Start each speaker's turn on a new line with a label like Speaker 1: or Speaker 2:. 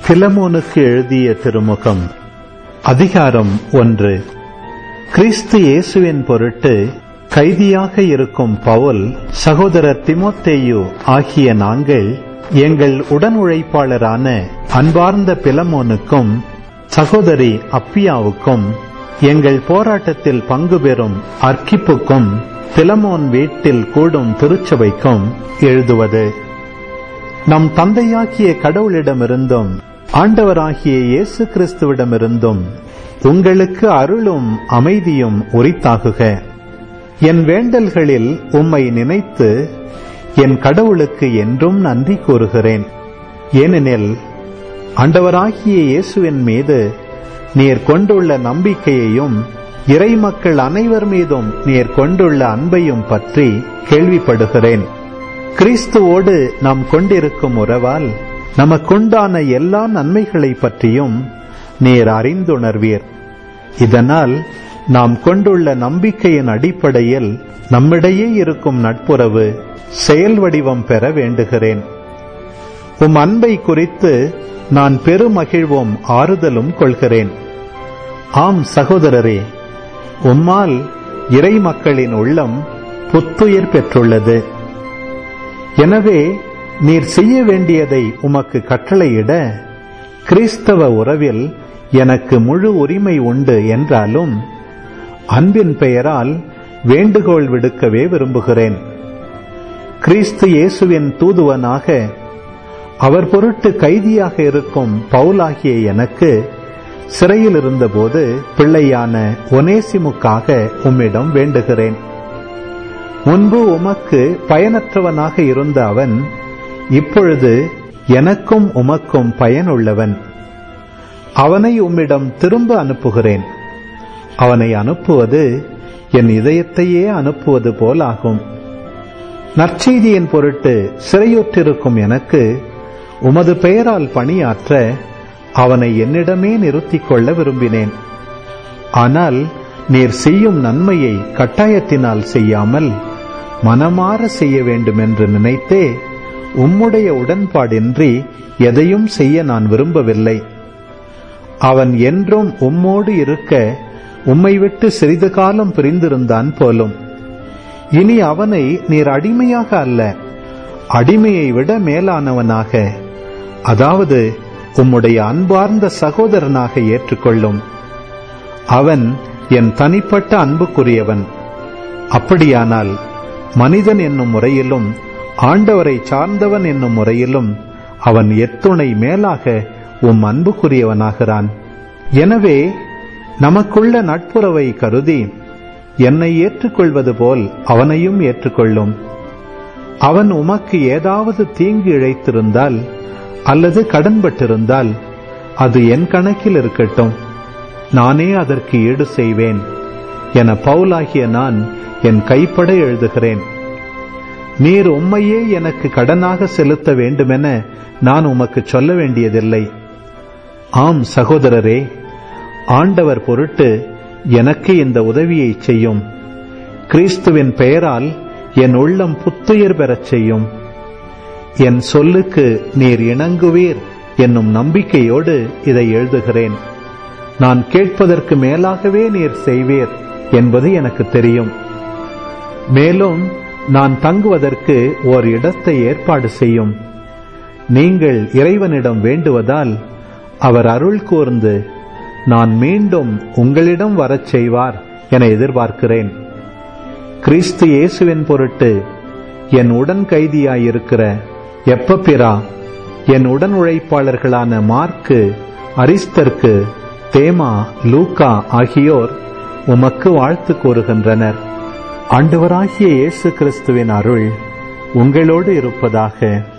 Speaker 1: பிலமோனுக்கு எழுதிய திருமுகம் அதிகாரம் ஒன்று கிறிஸ்து இயேசுவின் பொருட்டு கைதியாக இருக்கும் பவுல் சகோதரர் திமோத்தேயு ஆகிய நாங்கள் எங்கள் உடன் உழைப்பாளரான அன்பார்ந்த பிலமோனுக்கும் சகோதரி அப்பியாவுக்கும் எங்கள் போராட்டத்தில் பங்கு பெறும் அர்க்கிப்புக்கும் பிலமோன் வீட்டில் கூடும் திருச்சபைக்கும் எழுதுவது நம் தந்தையாகிய கடவுளிடமிருந்தும் ஆண்டவராகிய இயேசு கிறிஸ்துவிடமிருந்தும் உங்களுக்கு அருளும் அமைதியும் உரித்தாகுக என் வேண்டல்களில் உம்மை நினைத்து என் கடவுளுக்கு என்றும் நன்றி கூறுகிறேன் ஏனெனில் ஆண்டவராகிய இயேசுவின் மீது நீர் கொண்டுள்ள நம்பிக்கையையும் இறை மக்கள் அனைவர் மீதும் நீர் கொண்டுள்ள அன்பையும் பற்றி கேள்விப்படுகிறேன் கிறிஸ்துவோடு நாம் கொண்டிருக்கும் உறவால் நமக்குண்டான எல்லா நன்மைகளை பற்றியும் நீர் அறிந்துணர்வீர் இதனால் நாம் கொண்டுள்ள நம்பிக்கையின் அடிப்படையில் நம்மிடையே இருக்கும் நட்புறவு செயல் வடிவம் பெற வேண்டுகிறேன் உம் அன்பை குறித்து நான் பெருமகிழ்வும் ஆறுதலும் கொள்கிறேன் ஆம் சகோதரரே உம்மால் இறை மக்களின் உள்ளம் புத்துயிர் பெற்றுள்ளது எனவே நீர் செய்ய வேண்டியதை உமக்கு கட்டளையிட கிறிஸ்தவ உறவில் எனக்கு முழு உரிமை உண்டு என்றாலும் அன்பின் பெயரால் வேண்டுகோள் விடுக்கவே விரும்புகிறேன் கிறிஸ்து இயேசுவின் தூதுவனாக அவர் பொருட்டு கைதியாக இருக்கும் பவுலாகிய எனக்கு சிறையில் இருந்தபோது பிள்ளையான ஒனேசிமுக்காக உம்மிடம் வேண்டுகிறேன் முன்பு உமக்கு பயனற்றவனாக இருந்த அவன் இப்பொழுது எனக்கும் உமக்கும் பயனுள்ளவன் அவனை உம்மிடம் திரும்ப அனுப்புகிறேன் அவனை அனுப்புவது என் இதயத்தையே அனுப்புவது போலாகும் நற்செய்தியின் பொருட்டு சிறையுற்றிருக்கும் எனக்கு உமது பெயரால் பணியாற்ற அவனை என்னிடமே நிறுத்திக் கொள்ள விரும்பினேன் ஆனால் நீர் செய்யும் நன்மையை கட்டாயத்தினால் செய்யாமல் மனமாற செய்ய வேண்டும் என்று நினைத்தே உம்முடைய உடன்பாடின்றி எதையும் செய்ய நான் விரும்பவில்லை அவன் என்றும் உம்மோடு இருக்க உம்மை விட்டு சிறிது காலம் பிரிந்திருந்தான் போலும் இனி அவனை நீர் அடிமையாக அல்ல அடிமையை விட மேலானவனாக அதாவது உம்முடைய அன்பார்ந்த சகோதரனாக ஏற்றுக்கொள்ளும் அவன் என் தனிப்பட்ட அன்புக்குரியவன் அப்படியானால் மனிதன் என்னும் முறையிலும் ஆண்டவரை சார்ந்தவன் என்னும் முறையிலும் அவன் எத்துணை மேலாக உம் அன்புக்குரியவனாகிறான் எனவே நமக்குள்ள நட்புறவை கருதி என்னை ஏற்றுக்கொள்வது போல் அவனையும் ஏற்றுக்கொள்ளும் அவன் உமக்கு ஏதாவது தீங்கு இழைத்திருந்தால் அல்லது கடன்பட்டிருந்தால் அது என் கணக்கில் இருக்கட்டும் நானே அதற்கு ஈடு செய்வேன் என பவுலாகிய நான் என் கைப்பட எழுதுகிறேன் நீர் உம்மையே எனக்கு கடனாக செலுத்த வேண்டுமென நான் உமக்கு சொல்ல வேண்டியதில்லை ஆம் சகோதரரே ஆண்டவர் பொருட்டு எனக்கு இந்த உதவியை செய்யும் கிறிஸ்துவின் பெயரால் என் உள்ளம் புத்துயிர் பெறச் செய்யும் என் சொல்லுக்கு நீர் இணங்குவீர் என்னும் நம்பிக்கையோடு இதை எழுதுகிறேன் நான் கேட்பதற்கு மேலாகவே நீர் செய்வீர் என்பது எனக்கு தெரியும் மேலும் நான் தங்குவதற்கு ஓர் இடத்தை ஏற்பாடு செய்யும் நீங்கள் இறைவனிடம் வேண்டுவதால் அவர் அருள் கூர்ந்து நான் மீண்டும் உங்களிடம் வரச் செய்வார் என எதிர்பார்க்கிறேன் கிறிஸ்து இயேசுவின் பொருட்டு என் உடன் கைதியாயிருக்கிற எப்பப்பிரா என் உடன் உழைப்பாளர்களான மார்க்கு அரிஸ்தர்க்கு தேமா லூக்கா ஆகியோர் உமக்கு வாழ்த்து கூறுகின்றனர் ஆண்டவராகிய இயேசு கிறிஸ்துவின் அருள் உங்களோடு இருப்பதாக